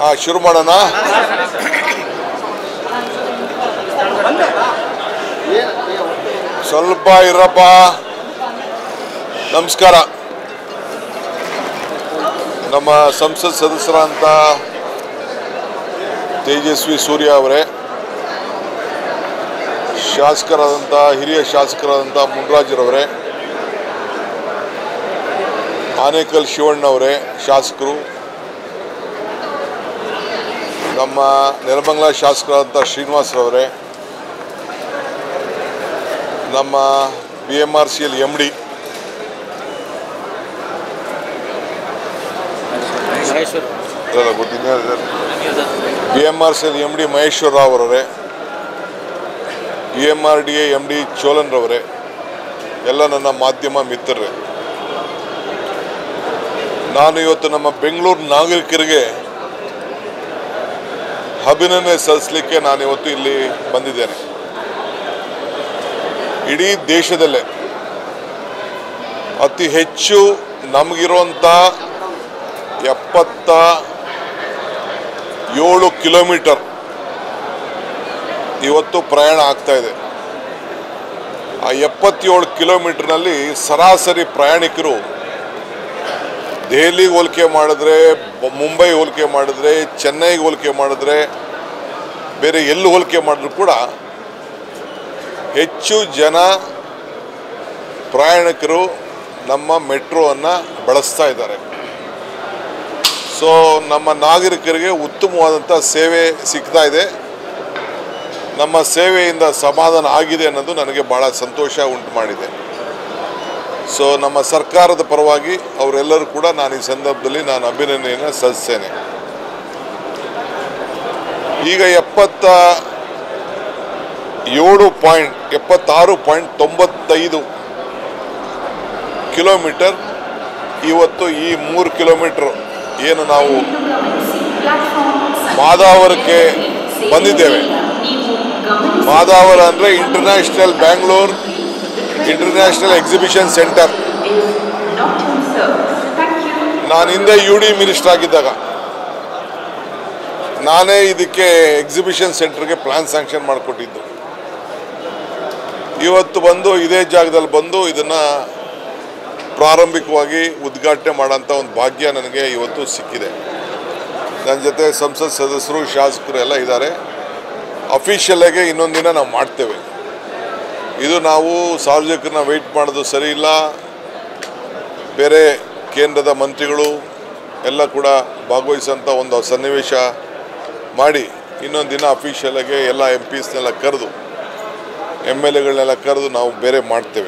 ಹಾ ಶುರು ಮಾಡೋಣ ಸ್ವಲ್ಪ ಇರಪ್ಪ ನಮಸ್ಕಾರ ನಮ್ಮ ಸಂಸತ್ ಸದಸ್ಯರಂತ ತೇಜಸ್ವಿ ಸೂರ್ಯ ಅವರೇ ಶಾಸಕರಾದಂಥ ಹಿರಿಯ ಶಾಸಕರಾದಂಥ ಮುನ್ರಾಜರವರೇ ಆನೇಕಲ್ ಶಿವಣ್ಣವರೇ ಶಾಸಕರು ನಮ್ಮ ನೆಲಮಂಗಲ ಶಾಸಕರಾದಂಥ ಶ್ರೀನಿವಾಸರವರೇ ನಮ್ಮ B M R C L M D B M R C L M D Maheshwara Rao ಅವರೇ B M R D A M D Cholan ರವರೇ ಎಲ್ಲ ನನ್ನ ಮಾಧ್ಯಮ ಮಿತ್ರರೇ ನಾನು ಇವತ್ತು ನಮ್ಮ ಬೆಂಗಳೂರು ನಾಗರಿಕರಿಗೆ ಅಭಿನಂದನೆ ಸಲ್ಲಿಸಲಿಕ್ಕೆ ನಾನು ಇವತ್ತು ಇಲ್ಲಿ ಬಂದಿದ್ದೇನೆ ಇಡೀ ದೇಶದಲ್ಲೇ ಅತಿ ಹೆಚ್ಚು ನಮಗಿರುವಂಥ ಎಪ್ಪತ್ತ ಏಳು ಕಿಲೋಮೀಟರ್ ಇವತ್ತು ಪ್ರಯಾಣ ಆಗ್ತಾ ಇದೆ ಆ ಎಪ್ಪತ್ತೇಳು ಕಿಲೋಮೀಟರ್ನಲ್ಲಿ ಸರಾಸರಿ ಪ್ರಯಾಣಿಕರು ದೆಹಲಿಗೆ ಹೋಲಿಕೆ ಮಾಡಿದ್ರೆ ಬ- ಮುಂಬೈ ಹೋಲಿಕೆ ಮಾಡಿದ್ರೆ ಚೆನ್ನೈಗೆ ಹೋಲಿಕೆ ಮಾಡಿದ್ರೆ ಬೇರೆ ಎಲ್ಲಿ ಹೋಲಿಕೆ ಮಾಡಿದ್ರು ಕೂಡ ಹೆಚ್ಚು ಜನ ಪ್ರಯಾಣಿಕರು ನಮ್ಮ ಮೆಟ್ರೋವನ್ನು ಬಳಸ್ತಾ ಇದ್ದಾರೆ ಸೊ ನಮ್ಮ ನಾಗರಿಕರಿಗೆ ಉತ್ತಮವಾದಂಥ ಸೇವೆ ಸಿಗ್ತಾ ಇದೆ ನಮ್ಮ ಸೇವೆಯಿಂದ ಸಮಾಧಾನ ಆಗಿದೆ ಅನ್ನೋದು ನನಗೆ ಭಾಳ ಸಂತೋಷ ಉಂಟು ಮಾಡಿದೆ ಸೊ ನಮ್ಮ ಸರ್ಕಾರದ ಪರವಾಗಿ ಅವರೆಲ್ಲರೂ ಕೂಡ ನಾನು ಈ ಸಂದರ್ಭದಲ್ಲಿ ನಾನು ಅಭಿನಂದನೆಯನ್ನು ಸಲ್ಲಿಸ್ತೇನೆ ಈಗ ಎಪ್ಪತ್ತ ಏಳು ಪಾಯಿಂಟ್ ಎಪ್ಪತ್ತಾರು ಪಾಯಿಂಟ್ ತೊಂಬತ್ತೈದು ಕಿಲೋಮೀಟರ್ ಇವತ್ತು ಈ ಮೂರು ಕಿಲೋಮೀಟರ್ ಏನು ನಾವು ಮಾದಾವರಕ್ಕೆ ಬಂದಿದ್ದೇವೆ ಮಾದಾವರ ಅಂದರೆ international Bangalore international exhibition centre ನಾನು ಹಿಂದೆ ಯು ಡಿ ಮಿನಿಸ್ಟರ್ ಆಗಿದ್ದಾಗ ನಾನೇ ಇದಕ್ಕೆ ಎಕ್ಸಿಬಿಷನ್ ಸೆಂಟರ್ಗೆ ಪ್ಲಾನ್ ಸ್ಯಾಂಕ್ಷನ್ ಮಾಡಿಕೊಟ್ಟಿದ್ದು ಇವತ್ತು ಬಂದು ಇದೇ ಜಾಗದಲ್ಲಿ ಬಂದು ಇದನ್ನು ಪ್ರಾರಂಭಿಕವಾಗಿ ಉದ್ಘಾಟನೆ ಮಾಡೋಂಥ ಒಂದು ಭಾಗ್ಯ ನನಗೆ ಇವತ್ತು ಸಿಕ್ಕಿದೆ ನನ್ನ ಜೊತೆ ಸಂಸತ್ ಸದಸ್ಯರು ಶಾಸಕರು ಎಲ್ಲ ಇದ್ದಾರೆ ಅಫಿಷಿಯಲಾಗಿ ಇನ್ನೊಂದು ದಿನ ನಾವು ಮಾಡ್ತೇವೆ ಇದು ನಾವು ಸಾರ್ವಜನಿಕರನ್ನ ವೆಯ್ಟ್ ಮಾಡೋದು ಸರಿ ಇಲ್ಲ ಬೇರೆ ಕೇಂದ್ರದ ಮಂತ್ರಿಗಳು ಎಲ್ಲ ಕೂಡ ಭಾಗವಹಿಸೋಂಥ ಒಂದು ಸನ್ನಿವೇಶ ಮಾಡಿ ಇನ್ನೊಂದು ದಿನ ಅಫಿಷಿಯಲಾಗಿ ಎಲ್ಲ ಎಂ ಪಿಸ್ನೆಲ್ಲ ಕರೆದು ಎಮ್ ಎಲ್ ಎಗಳನ್ನೆಲ್ಲ ಕರೆದು ನಾವು ಬೇರೆ ಮಾಡ್ತೇವೆ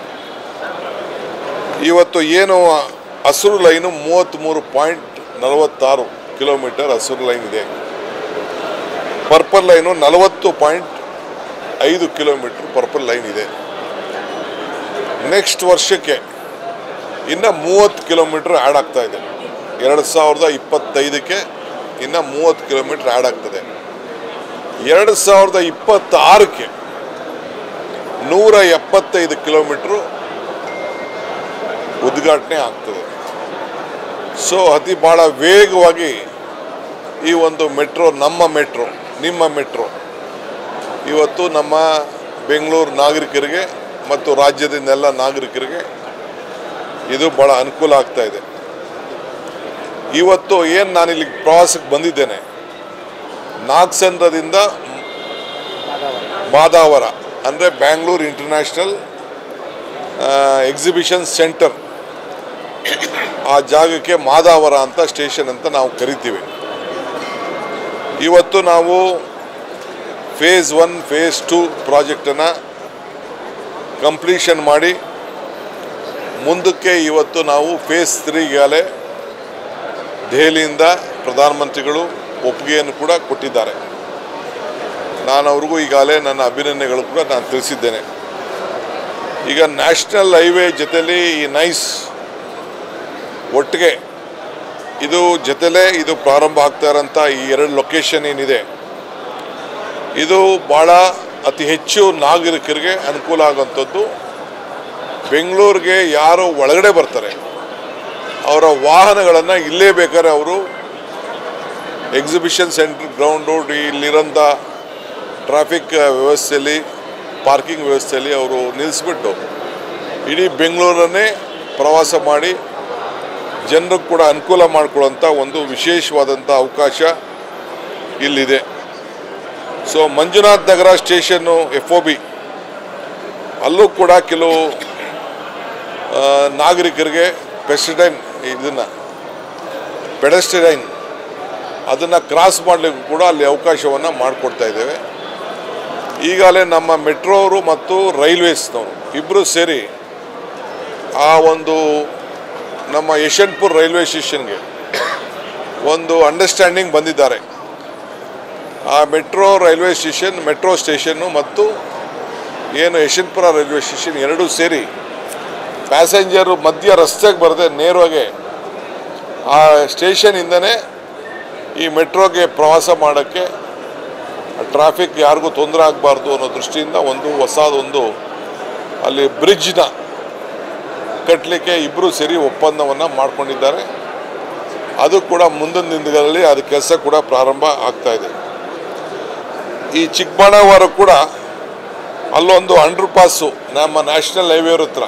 ಇವತ್ತು ಏನು ಹಸಿರು ಲೈನು ಮೂವತ್ತ್ಮೂರು ಪಾಯಿಂಟ್ ನಲವತ್ತಾರು ಕಿಲೋಮೀಟರ್ ಹಸಿರು ಲೈನ್ ಇದೆ ಪರ್ಪಲ್ ಲೈನು ನಲವತ್ತು ಪಾಯಿಂಟ್ ಐದು ಕಿಲೋಮೀಟರ್ ಪರ್ಪಲ್ ಲೈನ್ ಇದೆ ನೆಕ್ಸ್ಟ್ ವರ್ಷಕ್ಕೆ ಇನ್ನು ಮೂವತ್ತು ಕಿಲೋಮೀಟರ್ ಆ್ಯಡ್ ಆಗ್ತಾ ಇದೆ ಎರಡು ಸಾವಿರದ ಇಪ್ಪತ್ತೈದಕ್ಕೆ ಇನ್ನು ಮೂವತ್ತು ಕಿಲೋಮೀಟರ್ ಆ್ಯಡ್ ಆಗ್ತದೆ ಎರಡು ಸಾವಿರದ ಇಪ್ಪತ್ತಾರಕ್ಕೆ ನೂರ ಎಪ್ಪತ್ತೈದು ಕಿಲೋಮೀಟ್ರು ಉದ್ಘಾಟನೆ ಆಗ್ತದೆ ಸೊ ಅತಿ ಭಾಳ ವೇಗವಾಗಿ ಈ ಒಂದು ಮೆಟ್ರೋ ನಮ್ಮ ಮೆಟ್ರೋ ನಿಮ್ಮ ಮೆಟ್ರೋ ಇವತ್ತು ನಮ್ಮ ಬೆಂಗಳೂರು ನಾಗರಿಕರಿಗೆ ಮತ್ತು ರಾಜ್ಯದಿಂದೆಲ್ಲ ನಾಗರಿಕರಿಗೆ ಇದು ಭಾಳ ಅನುಕೂಲ ಆಗ್ತಾ ಇದೆ ಇವತ್ತು ಏನು ನಾನಿಲ್ಲಿ ಪ್ರವಾಸಕ್ಕೆ ಬಂದಿದ್ದೇನೆ ನಾಗಸಂದ್ರದಿಂದ ಮಾದಾವರ ಅಂದರೆ ಬ್ಯಾಂಗ್ಳೂರು ಇಂಟರ್ನ್ಯಾಷನಲ್ ಎಕ್ಸಿಬಿಷನ್ ಸೆಂಟರ್ ಆ ಜಾಗಕ್ಕೆ ಮಾದಾವರ ಅಂತ ಸ್ಟೇಷನ್ ಅಂತ ನಾವು ಕರಿತೀವಿ ಇವತ್ತು ನಾವು ಫೇಸ್ ಒನ್ ಫೇಸ್ ಟು ಪ್ರಾಜೆಕ್ಟನ್ನು ಕಂಪ್ಲೀಷನ್ ಮಾಡಿ ಮುಂದಕ್ಕೆ ಇವತ್ತು ನಾವು ಫೇಸ್ ತ್ರೀಗಾಲೇ ದೆಹಲಿಯಿಂದ ಪ್ರಧಾನಮಂತ್ರಿಗಳು ಒಪ್ಪಿಗೆಯನ್ನು ಕೂಡ ಕೊಟ್ಟಿದ್ದಾರೆ ನಾನು ಅವ್ರಿಗೂ ಈಗಾಗಲೇ ನನ್ನ ಅಭಿನಂದನೆಗಳು ಕೂಡ ನಾನು ತಿಳಿಸಿದ್ದೇನೆ ಈಗ ನ್ಯಾಷನಲ್ ಹೈವೇ ಜೊತೆಲಿ ಈ ನೈಸ್ ಒಟ್ಟಿಗೆ ಇದು ಜೊತೆಲೇ ಇದು ಪ್ರಾರಂಭ ಆಗ್ತಾ ಇರೋಂಥ ಈ ಎರಡು ಲೊಕೇಶನ್ ಏನಿದೆ ಇದು ಭಾಳ ಅತಿ ಹೆಚ್ಚು ನಾಗರಿಕರಿಗೆ ಅನುಕೂಲ ಆಗುವಂಥದ್ದು ಬೆಂಗಳೂರಿಗೆ ಯಾರು ಒಳಗಡೆ ಬರ್ತಾರೆ ಅವರ ವಾಹನಗಳನ್ನು ಇಲ್ಲೇ ಬೇಕಾದ್ರೆ ಅವರು ಎಕ್ಸಿಬಿಷನ್ ಸೆಂಟರ್ ಗ್ರೌಂಡು ಇಲ್ಲಿರೋಂಥ ಟ್ರಾಫಿಕ್ ವ್ಯವಸ್ಥೆಯಲ್ಲಿ ಪಾರ್ಕಿಂಗ್ ವ್ಯವಸ್ಥೆಯಲ್ಲಿ ಅವರು ನಿಲ್ಲಿಸ್ಬಿಟ್ಟು ಇಡೀ ಬೆಂಗಳೂರನ್ನೇ ಪ್ರವಾಸ ಮಾಡಿ ಜನರಿಗೆ ಕೂಡ ಅನುಕೂಲ ಮಾಡಿಕೊಡೋಂಥ ಒಂದು ವಿಶೇಷವಾದಂಥ ಅವಕಾಶ ಇಲ್ಲಿದೆ so Manjunath Nagar station F O B ಅಲ್ಲೂ ಕೂಡ ಕೆಲವು ಆ, ನಾಗರಿಕರಿಗೆ ಪೆಸ್ಟಿಡೈನ್ ಇದನ್ನು ಪೆಡಸ್ಟಿಡೈನ್ ಅದನ್ನು ಕ್ರಾಸ್ ಮಾಡಲಿಕ್ಕೂ ಕೂಡ ಅಲ್ಲಿ ಅವಕಾಶವನ್ನು ಮಾಡಿಕೊಡ್ತಾ ಇದ್ದೇವೆ ಈಗಾಗಲೇ ನಮ್ಮ ಮೆಟ್ರೋವರು ಮತ್ತು ರೈಲ್ವೇಸ್ನವರು ಇಬ್ಬರು ಸೇರಿ ಆ ಒಂದು ನಮ್ಮ ಯಶವಂತಪುರ ರೈಲ್ವೆ ಸ್ಟೇಷನ್ಗೆ ಒಂದು ಅಂಡರ್ಸ್ಟ್ಯಾಂಡಿಂಗ್ ಬಂದಿದ್ದಾರೆ ಆ metro railway station metro station ಮತ್ತು ಏನು ಯಶವಂತಪುರ ರೈಲ್ವೆ ಸ್ಟೇಷನ್ ಎರಡೂ ಸೇರಿ ಪ್ಯಾಸೆಂಜರು ಮಧ್ಯ ರಸ್ತೆಗೆ ಬರದೆ ನೇರವಾಗಿ ಆ ಸ್ಟೇಷನಿಂದನೇ ಈ ಮೆಟ್ರೋಗೆ ಪ್ರವಾಸ ಮಾಡೋಕ್ಕೆ ಟ್ರಾಫಿಕ್ ಯಾರಿಗೂ ತೊಂದರೆ ಆಗಬಾರ್ದು ಅನ್ನೋ ದೃಷ್ಟಿಯಿಂದ ಒಂದು ಹೊಸದೊಂದು ಅಲ್ಲಿ ಬ್ರಿಡ್ಜ್ನ ಕಟ್ಟಲಿಕ್ಕೆ ಇಬ್ಬರು ಸೇರಿ ಒಪ್ಪಂದವನ್ನು ಮಾಡ್ಕೊಂಡಿದ್ದಾರೆ ಅದು ಕೂಡ ಮುಂದಿನ ದಿನಗಳಲ್ಲಿ ಅದು ಕೆಲಸ ಕೂಡ ಪ್ರಾರಂಭ ಆಗ್ತಾ ಇದೆ ಈ ಚಿಕ್ಕಬಳ್ಳಾಪುರ ಕೂಡ ಅಲ್ಲೊಂದು ಅಂಡರ್ ಪಾಸು ನಮ್ಮ ನ್ಯಾಷನಲ್ ಹೈವೇ ಹತ್ರ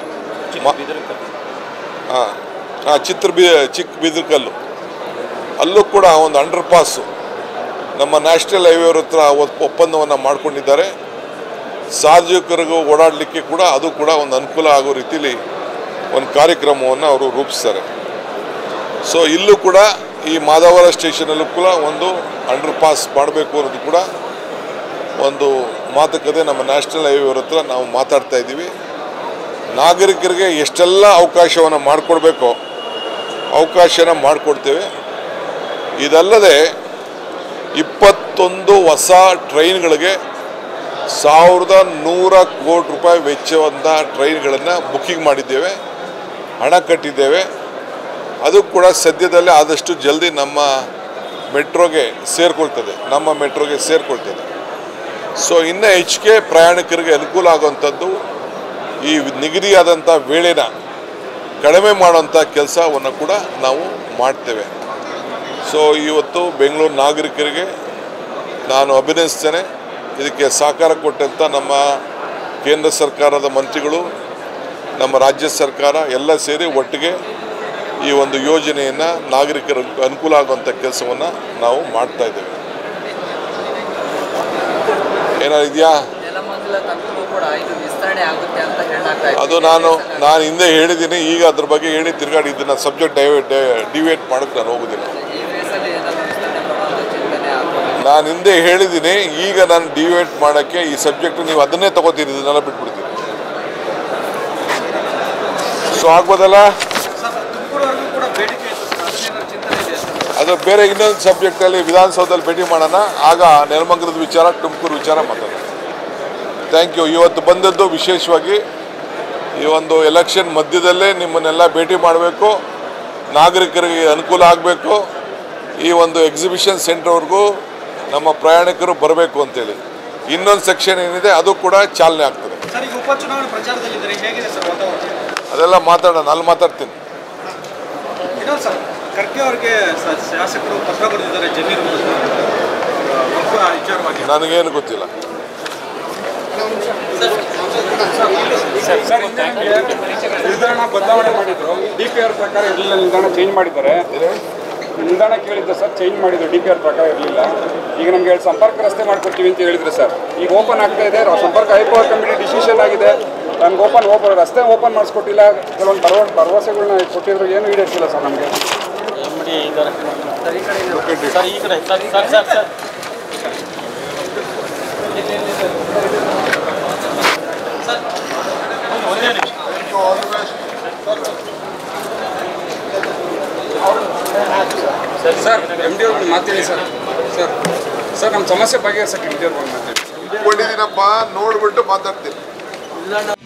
ಹಾಂ ಹಾಂ ಚಿತ್ರ ಬಿ ಚಿಕ್ಕ ಬಿದಿರ್ಕಲ್ಲು ಅಲ್ಲೂ ಕೂಡ ಒಂದು ಅಂಡರ್ ಪಾಸು ನಮ್ಮ ನ್ಯಾಷನಲ್ ಹೈವೇ ಹತ್ರ ಒಪ್ಪಂದವನ್ನು ಮಾಡ್ಕೊಂಡಿದ್ದಾರೆ ಸಾರ್ವಜನಿಕರಿಗೂ ಓಡಾಡಲಿಕ್ಕೆ ಕೂಡ ಅದು ಕೂಡ ಒಂದು ಅನುಕೂಲ ಆಗೋ ರೀತಿಲಿ ಒಂದು ಕಾರ್ಯಕ್ರಮವನ್ನು ಅವರು ರೂಪಿಸ್ತಾರೆ ಸೊ ಇಲ್ಲೂ ಕೂಡ ಈ ಮಾಧವರ ಸ್ಟೇಷನಲ್ಲೂ ಕೂಡ ಒಂದು ಅಂಡರ್ ಪಾಸ್ ಮಾಡಬೇಕು ಅನ್ನೋದು ಕೂಡ ಒಂದು ಮಾತುಕತೆ ನಮ್ಮ ನ್ಯಾಷನಲ್ ಹೈವೇ ಹತ್ರ ನಾವು ಮಾತಾಡ್ತಾ ಇದ್ದೀವಿ ನಾಗರಿಕರಿಗೆ ಎಷ್ಟೆಲ್ಲ ಅವಕಾಶವನ್ನು ಮಾಡಿಕೊಡ್ಬೇಕೋ ಅವಕಾಶನ ಮಾಡಿಕೊಡ್ತೇವೆ ಇದಲ್ಲದೆ ಇಪ್ಪತ್ತೊಂದು ಹೊಸ ಟ್ರೈನ್ಗಳಿಗೆ ಸಾವಿರದ ನೂರ ಕೋಟಿ ರೂಪಾಯಿ ವೆಚ್ಚವಂತ ಟ್ರೈನ್ಗಳನ್ನು ಬುಕ್ಕಿಂಗ್ ಮಾಡಿದ್ದೇವೆ ಹಣ ಕಟ್ಟಿದ್ದೇವೆ ಅದು ಕೂಡ ಸದ್ಯದಲ್ಲೇ ಆದಷ್ಟು ಜಲ್ದಿ ನಮ್ಮ ಮೆಟ್ರೋಗೆ ಸೇರಿಕೊಳ್ತದೆ ನಮ್ಮ ಮೆಟ್ರೋಗೆ ಸೇರಿಕೊಳ್ತದೆ ಸೊ ಇನ್ನು ಹೆಚ್ಚಿಗೆ ಪ್ರಯಾಣಿಕರಿಗೆ ಅನುಕೂಲ ಆಗುವಂಥದ್ದು ಈ ನಿಗದಿಯಾದಂಥ ವೇಳೆನ ಕಡಿಮೆ ಮಾಡುವಂಥ ಕೆಲಸವನ್ನು ಕೂಡ ನಾವು ಮಾಡ್ತೇವೆ ಸೊ ಇವತ್ತು ಬೆಂಗಳೂರು ನಾಗರಿಕರಿಗೆ ನಾನು ಅಭಿನಯಿಸ್ತೇನೆ ಇದಕ್ಕೆ ಸಹಕಾರ ಕೊಟ್ಟಂಥ ನಮ್ಮ ಕೇಂದ್ರ ಸರ್ಕಾರದ ಮಂತ್ರಿಗಳು ನಮ್ಮ ರಾಜ್ಯ ಸರ್ಕಾರ ಎಲ್ಲ ಸೇರಿ ಒಟ್ಟಿಗೆ ಈ ಒಂದು ಯೋಜನೆಯನ್ನು ನಾಗರಿಕರ ಅನುಕೂಲ ಆಗುವಂಥ ಕೆಲಸವನ್ನು ನಾವು ಮಾಡ್ತಾ ಇದ್ದೇವೆ ಏನಾದ್ರು ಇದೆಯಾ ನೆಲಮಂಗಲ ತನಕನೂ ಕೂಡ ಇದು ವಿಸ್ತರಣೆ ಆಗುತ್ತೆ ಅಂತ ಹೇಳಲಾಗ್ತಾ ಇದೆ. ಅದು ನಾನು ನಾನು ಹಿಂದೆ ಹೇಳಿದ್ದೀನಿ ಈಗ ಅದ್ರ ಬಗ್ಗೆ ಹೇಳಿ ತಿರ್ಗಾಡಿ ಇದನ್ನು ಸಬ್ಜೆಕ್ಟ್ ಡೈವರ್ಟ್ ಡಿವೇಟ್ ಮಾಡೋಕ್ಕೆ ನಾನು ಹೋಗೋದಿಲ್ಲ ಈ ರೇಸಲ್ಲಿ ಏನಾದ್ರು ವಿಸ್ತರಣೆ ಪ್ರಮಾಣದ ಚಿಂತನೆ ಅಥವಾ ನಾನು ಹಿಂದೆ ಹೇಳಿದ್ದೀನಿ ಈಗ ನಾನು ಡಿವೇಟ್ ಮಾಡೋಕ್ಕೆ ಈ ಸಬ್ಜೆಕ್ಟ್ ನೀವು ಅದನ್ನೇ ತಗೋತೀರಿ ಇದನ್ನೆಲ್ಲ ಬಿಟ್ಬಿಡ್ತೀರಿ ಸೊ ಆಗ್ಬೋದಲ್ಲ ಸರ್ ತುಮಕೂರುವರೆಗೂ ಕೂಡ ಬೇಡಿಕೆ ಇತ್ತು ಸರ್ ಅದೇನಾದ್ರು ಚಿಂತನೆ ಇದೆ ಸರ್ ಅದು ಬೇರೆ ಇನ್ನೊಂದು ಸಬ್ಜೆಕ್ಟಲ್ಲಿ ವಿಧಾನಸೌಧದಲ್ಲಿ ಭೇಟಿ ಮಾಡೋಣ ಆಗ ನೆಲಮಂಗಲದ ವಿಚಾರ ತುಮಕೂರು ವಿಚಾರ ಮಾತಾಡೋಣ ಥ್ಯಾಂಕ್ ಯು ಇವತ್ತು ಬಂದದ್ದು ವಿಶೇಷವಾಗಿ ಈ ಒಂದು ಎಲೆಕ್ಷನ್ ಮಧ್ಯದಲ್ಲೇ ನಿಮ್ಮನ್ನೆಲ್ಲ ಭೇಟಿ ಮಾಡಬೇಕು ನಾಗರಿಕರಿಗೆ ಅನುಕೂಲ ಆಗಬೇಕು ಈ ಒಂದು ಎಕ್ಸಿಬಿಷನ್ ಸೆಂಟರ್ವರೆಗೂ ನಮ್ಮ ಪ್ರಯಾಣಿಕರು ಬರಬೇಕು ಅಂತೇಳಿ ಇನ್ನೊಂದು ಸೆಕ್ಷನ್ ಏನಿದೆ ಅದು ಕೂಡ ಚಾಲನೆ ಆಗ್ತದೆ ಸರ್ ಈಗ ಉಪಚುನಾವಣೆ ಪ್ರಚಾರದಲ್ಲಿದ್ದಾರೆ ಹೇಗಿದೆ ಸರ್ ವಾತಾವರಣ ಅದೆಲ್ಲ ಮಾತಾಡೋಣ ಅಲ್ಲಿ ಮಾತಾಡ್ತೀನಿ ಇನ್ನೊಂದು ಸರ್ ಖರ್ಗೆ ಅವರಿಗೆ ಸ- ಶಾಸಕರು ಪತ್ರ ಬರೆದಿದ್ದಾರೆ ಜಮೀರು ಒಬ್ಬ ವಿಚಾರವಾಗಿ ನನಗೇನು ಗೊತ್ತಿಲ್ಲ ಸರ್ ನಿಲ್ದಾಣ ಬದಲಾವಣೆ ಮಾಡಿದ್ರು ಡಿ ಪಿ ಆರ್ ಪ್ರಕಾರ ಇರಲಿಲ್ಲ ನಿಲ್ದಾಣ ಚೇಂಜ್ ಮಾಡಿದ್ದಾರೆ ನಿಲ್ದಾಣ ಕೇಳಿದ್ದೆ ಸರ್ ಚೇಂಜ್ ಮಾಡಿದ್ರು ಡಿ ಪಿ ಆರ್ ಪ್ರಕಾರ ಇರಲಿಲ್ಲ ಈಗ ನಮ್ಗೆ ಎರಡು ಸಂಪರ್ಕ ರಸ್ತೆ ಮಾಡ್ಕೊಡ್ತೀವಿ ಅಂತ ಹೇಳಿದ್ರು ಸರ್ ಈಗ ಓಪನ್ ಆಗ್ತಾ ಇದೆ ರ- ಸಂಪರ್ಕ ಹೈಪವರ್ ಕಮಿಟಿ ಡಿಸಿಷನ್ ಆಗಿದೆ ನಮ್ಗೆ ಓಪನ್ ಓಪನ್ ರಸ್ತೆ ಓಪನ್ ಮಾಡಿಸ್ಕೊಟ್ಟಿಲ್ಲ ಕೆಲವೊಂದು ಭರವ ಭರವಸೆಗಳನ್ನ ಕೊಟ್ಟಿದ್ರು ಏನು ಈಡೇರಿಸಿಲ್ಲ ಸರ್ ನಮಗೆ ಸರ್ ಈ ಕಡೆ sir sir sir sir sir M D ಅವ್ರಿಗೆ ಮಾತೇಳಿ ಸರ್ ಸರ್ ಸರ್ ನಮ್ಮ ಸಮಸ್ಯೆ ಬಗೆಹರಿಸಕ್ಕೆ ಎಮ್ ಡಿ ಅವ್ರಿಗೆ ಮಾತಾಡಿ ಇಟ್ಕೊಂಡಿದ್ದೀನಪ್ಪ ನೋಡ್ಬಿಟ್ಟು ಮಾತಾಡ್ತೀನಿ